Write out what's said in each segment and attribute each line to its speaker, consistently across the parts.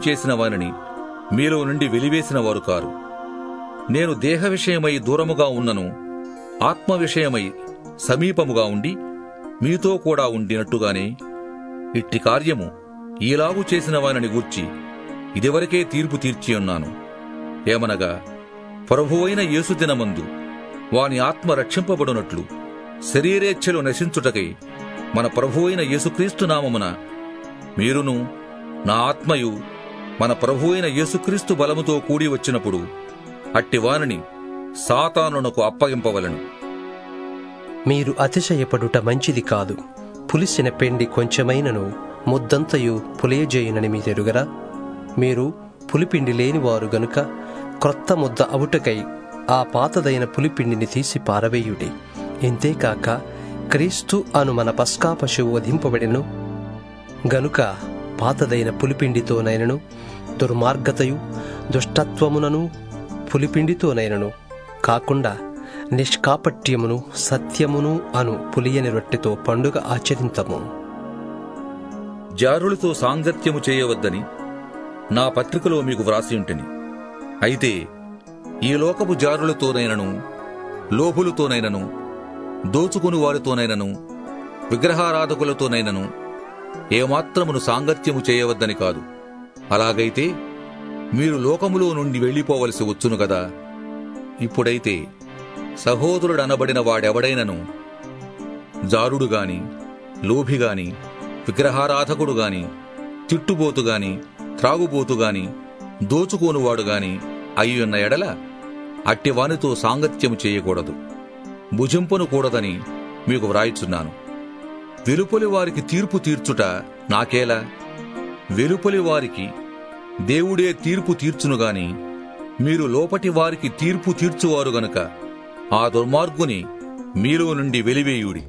Speaker 1: చేసిన వారిని మీలో నుండి వెలివేసిన వారు కారు నేను దేహ విషయమై దూరముగా ఉన్నను ఆత్మ విషయమై సమీపముగా ఉండి మీతో కూడా ఉండినట్టుగానే ఇట్టి కార్యము ఈలాగు చేసిన వారిని గూర్చి ఇదివరకే తీర్పు తీర్చి ఉన్నాను ఏమనగా ప్రభువైన యేసు దినమందు వాని ఆత్మ రక్షింపబడునట్లు శరీరేచ్ఛలు నశించుటకై మన ప్రభువైన యేసుక్రీస్తు నామమున మీరును నా ఆత్మయు మన ప్రభువైన యేసుక్రీస్తు బలముతో కూడి వచ్చినప్పుడు అట్టి వానిని సాతానునకు అప్పగింపవలను
Speaker 2: మీరు అతిశయపడుట మంచిది కాదు పులిసిన పిండి కొంచెమైనను ముద్దంతయు పులియజేయునని మీ తెరుగరా మీరు పులిపిండి లేనివారు గనుక క్రొత్త ముద్ద అవుటకై ఆ పాతదైన పులిపిండిని తీసి పారవేయుడి ఇంతేకాక క్రీస్తు అను మన పస్కా పశువు వధింపబడిను గనుక పాతదైన పులిపిండితోనైనను దుర్మార్గతయు దుష్టత్వమునను పులిపిండితోనైనను కాకుండా నిష్కాపట్యమును సత్యమును అను పులియని రొట్టెతో పండుగ ఆచరింతము
Speaker 1: జారులతో సాంగత్యము చేయవద్దని నా పత్రికలో మీకు వ్రాసి ఉంటిని అయితే ఈ లోకపు జారులతోనైనను లోభులతోనైనను దోచుకుని వారితోనైనను విగ్రహారాధకులతోనైనను ఏమాత్రమును సాంగత్యము చేయవద్దని కాదు అలాగైతే మీరు లోకములో నుండి వెళ్ళిపోవలసి వచ్చును కదా ఇప్పుడైతే సహోదరుడనబడిన వాడెవడైనను జారుడు గాని లోభి గాని విగ్రహారాధకుడు గాని తిట్టుబోతు గాని త్రాగుబోతు గాని దోచుకోనువాడు గాని అయ్యున్న ఎడల అట్టివానితో సాంగత్యము చేయకూడదు భుజింపను కూడదని మీకు వ్రాయిచున్నాను వెలుపలి వారికి తీర్పు తీర్చుట నాకేలా వెలుపలి వారికి దేవుడే తీర్పు తీర్చునుగాని మీరు లోపటి వారికి తీర్పు తీర్చువారు గనుక ఆ దుర్మార్గుని మీలో నుండి వెలివేయుడి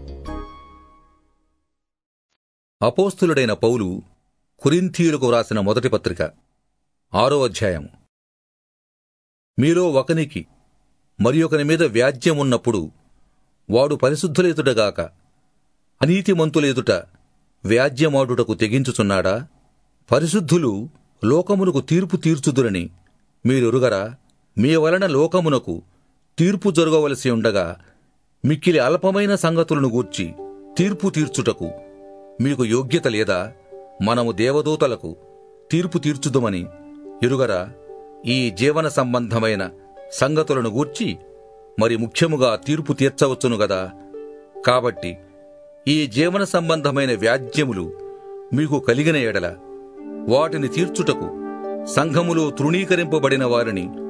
Speaker 1: అపోస్తులుడైన పౌలు కురింథీయులకు వ్రాసిన మొదటి పత్రిక ఆరో అధ్యాయం మీలో ఒకనికి మరి ఒకని మీద వ్యాజ్యమున్నప్పుడు వాడు పరిశుద్ధులేతుడగాక అనీతిమంతులేదుట వ్యాజ్యమాడుటకు తెగించుచున్నాడా పరిశుద్ధులు లోకమునకు తీర్పు తీర్చుదురని మీరెరుగరా మీ వలన లోకమునకు తీర్పు జరగవలసి ఉండగా మిక్కిలి అల్పమైన సంగతులను గూర్చి తీర్పు తీర్చుటకు మీకు యోగ్యత లేదా మనము దేవదూతలకు తీర్పు తీర్చుదుమని ఎరుగరా ఈ జీవన సంబంధమైన సంగతులను గూర్చి మరి ముఖ్యముగా తీర్పు తీర్చవచ్చును గదా కాబట్టి ఈ జీవన సంబంధమైన వ్యాజ్యములు మీకు కలిగిన ఎడల వాటిని తీర్చుటకు సంఘములో తృణీకరింపబడిన వారిని